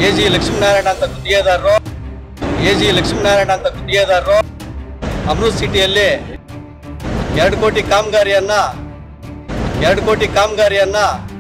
A G Lakshminarayana ಅಂತ ಗುತ್ತಿಗೆದಾರರು A G Lakshminarayana ಅಂತ ಗುತ್ತಿಗೆದಾರರು ಅಮೃತ್ ಸಿಟಿಯಲ್ಲಿ ಎರಡು ಕೋಟಿ ಕಾಮಗಾರಿಯನ್ನ ಎರಡು ಕೋಟಿ ಕಾಮಗಾರಿಯನ್ನ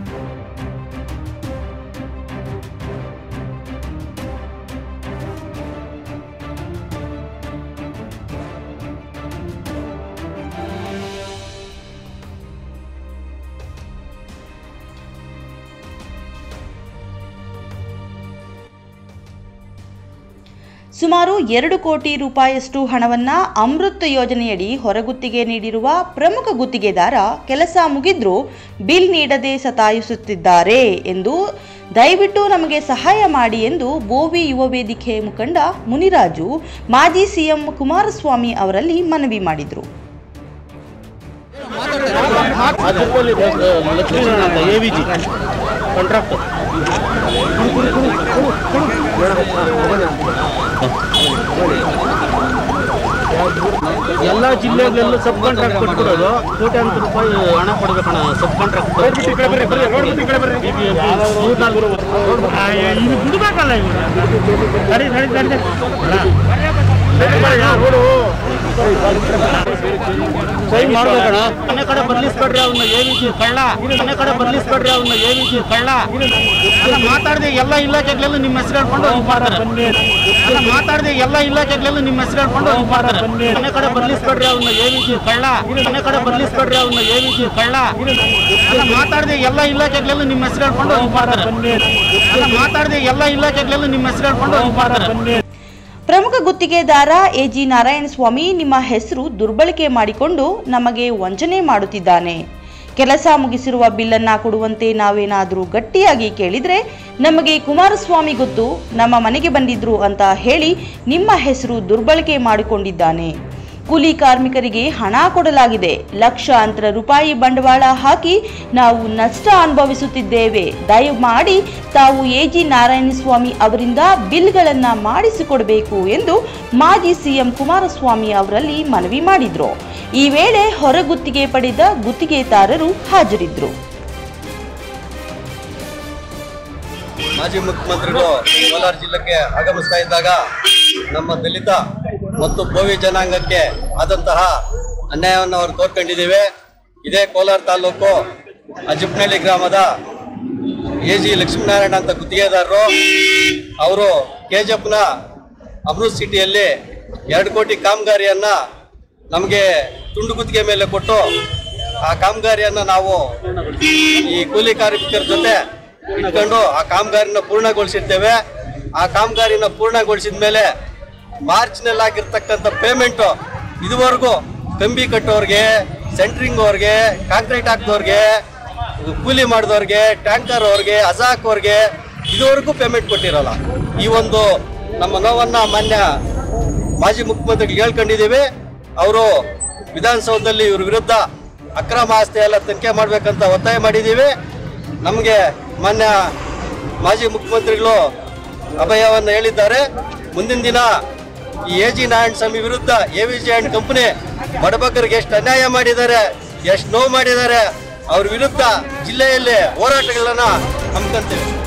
ಸುಮಾರು ಎರಡು ಕೋಟಿ ರೂಪಾಯಿಯಷ್ಟು ಹಣವನ್ನ ಅಮೃತ್ ಯೋಜನೆಯಡಿ ಹೊರಗುತ್ತಿಗೆ ನೀಡಿರುವ ಪ್ರಮುಖ ಗುತ್ತಿಗೆದಾರ ಕೆಲಸ ಮುಗಿದ್ರೂ ಬಿಲ್ ನೀಡದೆ ಸತಾಯಿಸುತ್ತಿದ್ದಾರೆ ಎಂದು ದಯವಿಟ್ಟು ನಮಗೆ ಸಹಾಯ ಮಾಡಿ ಎಂದು ಬೋವಿ ಯುವ ವೇದಿಕೆ ಮುಖಂಡ ಮುನಿರಾಜು ಮಾಜಿ ಸಿಎಂ ಕುಮಾರಸ್ವಾಮಿ ಅವರಲ್ಲಿ ಮನವಿ ಮಾಡಿದರು ಅದರಲ್ಲಿ ಲಕ್ಷ್ಮೀನಾರಾಯಣ ಅಂತ ಎ ವಿ ಜಿ ಕಾಂಟ್ರಾಕ್ಟ್ ಎಲ್ಲ ಜಿಲ್ಲೆಗಳಲ್ಲೂ ಸಬ್ ಕಾಂಟ್ರಾಕ್ಟ್ ಕೊಟ್ಬಿಡೋದು ಕೋಟ್ಯಾಂತರ ರೂಪಾಯಿ ಹಣ ಕೊಡ್ಬೇಕಣ್ಣ ಸಬ್ ಕಾಂಟ್ರಾಕ್ಟ್ ಮೂರ್ನಾಲ್ಕು ಇದು ಬಿಡ್ಬೇಕಲ್ಲ ಇವ್ರು ಸರಿ ಸರಿ ಸರಿ ಸೈನ್ ಮಾಡ್ಬೇಕಣ್ಣ ಮನೆ ಕಡೆ ಬರ್ಲಿಸ್ಬೇಡ್ರಿ ಅವನ್ನ ಎ ವಿ ಜಿ ಕಳ್ಳ ಮನೆ ಕಡೆ ಬರ್ಲಿಸ್ಬೇಡ್ರಿ ಅವನ್ನ ಎ ವಿ ಜಿ ಕಳ್ಳ ಅಲ್ಲ ಮಾತಾಡದೆ ಎಲ್ಲ ಇಲಾಖೆಗಳಲ್ಲೂ ನಿಮ್ಮ ಹೆಸರು ಹೇಳ್ಕೊಂಡು ಹೋಗಿ ಮಾಡ್ತಾರೆ ಅಲ್ಲ ಮಾತಾಡದೆ ಎಲ್ಲ ಇಲಾಖೆಗಳಲ್ಲೂ ನಿಮ್ಮ ಹೆಸರು ಹೇಳ್ಕೊಂಡು ಹೋಗಿ ಮಾಡ್ತಾರೆ ಮನೆ ಕಡೆ ಬರ್ಲಿಸ್ಬೇಡ್ರಿ ಅವನ್ನ ಎ ವಿ ಜಿ ಕಳ್ಳ ಮನೆ ಕಡೆ ಬರ್ಲಿಸ್ಬೇಡ್ರಿ ಅವನ್ನ ಎ ವಿ ಜಿ ಕಳ್ಳ ಅಲ್ಲ ಮಾತಾಡದೆ ಎಲ್ಲ ಇಲಾಖೆಗಳಲ್ಲೂ ನಿಮ್ಮ ಹೆಸರು ಹೇಳ್ಕೊಂಡು ಹೋಗಿ ಮಾಡ್ತಾರೆ ಅಲ್ಲ ಮಾತಾಡದೆ ಎಲ್ಲ ಇಲಾಖೆಗಳಲ್ಲೂ ನಿಮ್ಮ ಹೆಸರು ಹೇಳ್ಕೊಂಡು ಹೋಗಿ ಮಾಡ್ತಾರೆ ಪ್ರಮುಖ ಗುತ್ತಿಗೆದಾರ ಎಜಿ ನಾರಾಯಣಸ್ವಾಮಿ ನಿಮ್ಮ ಹೆಸರು ದುರ್ಬಳಕೆ ಮಾಡಿಕೊಂಡು ನಮಗೆ ವಂಚನೆ ಮಾಡುತ್ತಿದ್ದಾನೆ ಕೆಲಸ ಮುಗಿಸಿರುವ ಬಿಲ್ಲನ್ನ ಕೊಡುವಂತೆ ನಾವೇನಾದರೂ ಗಟ್ಟಿಯಾಗಿ ಕೇಳಿದ್ರೆ ನಮಗೆ ಕುಮಾರಸ್ವಾಮಿ ಗೊತ್ತು ನಮ್ಮ ಮನೆಗೆ ಬಂದಿದ್ರು ಅಂತ ಹೇಳಿ ನಿಮ್ಮ ಹೆಸರು ದುರ್ಬಳಕೆ ಮಾಡಿಕೊಂಡಿದ್ದಾನೆ ಕೂಲಿ ಕಾರ್ಮಿಕರಿಗೆ ಹಣ ಕೊಡಲಾಗಿದೆ ಲಕ್ಷಾಂತರ ರೂಪಾಯಿ ಬಂಡವಾಳ ಹಾಕಿ ನಾವು ನಷ್ಟ ಅನುಭವಿಸುತ್ತಿದ್ದೇವೆ ದಯಮಾಡಿ ತಾವು ಎಜಿ ನಾರಾಯಣಸ್ವಾಮಿ ಅವರಿಂದ ಬಿಲ್ಗಳನ್ನ ಮಾಡಿಸಿಕೊಡಬೇಕು ಎಂದು ಮಾಜಿ ಸಿಎಂ ಕುಮಾರಸ್ವಾಮಿ ಅವರಲ್ಲಿ ಮನವಿ ಮಾಡಿದ್ರು ಈ ವೇಳೆ ಹೊರಗುತ್ತಿಗೆ ಪಡೆದ ಗುತ್ತಿಗೆದಾರರು ಹಾಜರಿದ್ದರು ಮಾಜಿ ಮುಖ್ಯಮಂತ್ರಿಗಳು ಕೋಲಾರ ಜಿಲ್ಲೆಗೆ ಆಗಮಿಸ್ತಾ ಇದ್ದಾಗ ನಮ್ಮ ದಲಿತ ಮತ್ತು ಬೋವಿ ಜನಾಂಗಕ್ಕೆ ಆದಂತಹ ಅನ್ಯಾಯವನ್ನು ಅವರು ತೋರ್ಕೊಂಡಿದ್ದೇವೆ ಇದೇ ಕೋಲಾರ ತಾಲೂಕು ಅಜಿಪ್ನಹಳ್ಳಿ ಗ್ರಾಮದ ಎ ಜಿ ಲಕ್ಷ್ಮೀನಾರಾಯಣ ಅಂತ ಗುತ್ತಿಗೆದಾರರು ಅವರು ಕೆ ಜಿ ಎಫ್ನ ಅಮೃತ್ ಸಿಟಿಯಲ್ಲಿ ಎರಡು ಕೋಟಿ ಕಾಮಗಾರಿಯನ್ನ ನಮಗೆ ತುಂಡು ಗುತ್ತಿಗೆ ಮೇಲೆ ಕೊಟ್ಟು ಆ ಕಾಮಗಾರಿಯನ್ನ ನಾವು ಈ ಕೂಲಿ ಕಾರ್ಮಿಕರ ಜೊತೆ ಇಟ್ಕೊಂಡು ಆ ಕಾಮಗಾರಿನ ಪೂರ್ಣಗೊಳಿಸಿರ್ತೇವೆ ಆ ಕಾಮಗಾರಿನ ಪೂರ್ಣಗೊಳಿಸಿದ ಮೇಲೆ ಮಾರ್ಚ್ನಲ್ಲಿ ಆಗಿರ್ತಕ್ಕಂಥ ಪೇಮೆಂಟು ಇದುವರೆಗೂ ಕಂಬಿ ಕಟ್ಟೋರ್ಗೆ ಸೆಂಟ್ರಿಂಗ್ ಅವ್ರಿಗೆ ಕಾಂಕ್ರೀಟ್ ಹಾಕ್ದವ್ರಿಗೆ ಕೂಲಿ ಮಾಡಿದವ್ರಿಗೆ ಟ್ಯಾಂಕರ್ ಅವ್ರಿಗೆ ಅಜಾಕ್ ಅವ್ರಿಗೆ ಇದುವರೆಗೂ ಪೇಮೆಂಟ್ ಕೊಟ್ಟಿರಲ್ಲ ಈ ಒಂದು ನಮ್ಮ ನೋವನ್ನ ಮಾನ್ಯ ಮಾಜಿ ಮುಖ್ಯಮಂತ್ರಿಗೆ ಹೇಳ್ಕೊಂಡಿದ್ದೀವಿ ಅವರು ವಿಧಾನಸೌಧದಲ್ಲಿ ಇವ್ರ ವಿರುದ್ಧ ಅಕ್ರಮ ಆಸ್ತಿ ಎಲ್ಲ ತನಿಖೆ ಮಾಡ್ಬೇಕಂತ ಒತ್ತಾಯ ಮಾಡಿದ್ದೀವಿ ನಮಗೆ ಮಾನ್ಯ ಮಾಜಿ ಮುಖ್ಯಮಂತ್ರಿಗಳು ಅಭಯವನ್ನು ಹೇಳಿದ್ದಾರೆ ಮುಂದಿನ ದಿನ ಈ ಎ ಜಿ ನಾರಾಯಣ ಸ್ವಾಮಿ ವಿರುದ್ಧ A V G and company ಬಡಬಗ್ಗರಿಗೆ ಎಷ್ಟು ಅನ್ಯಾಯ ಮಾಡಿದ್ದಾರೆ ಎಷ್ಟು ನೋವು ಮಾಡಿದ್ದಾರೆ ಅವ್ರ ವಿರುದ್ಧ ಜಿಲ್ಲೆಯಲ್ಲಿ ಹೋರಾಟಗಳನ್ನ ಹಮ್ಮಿಕೊಂತೇವೆ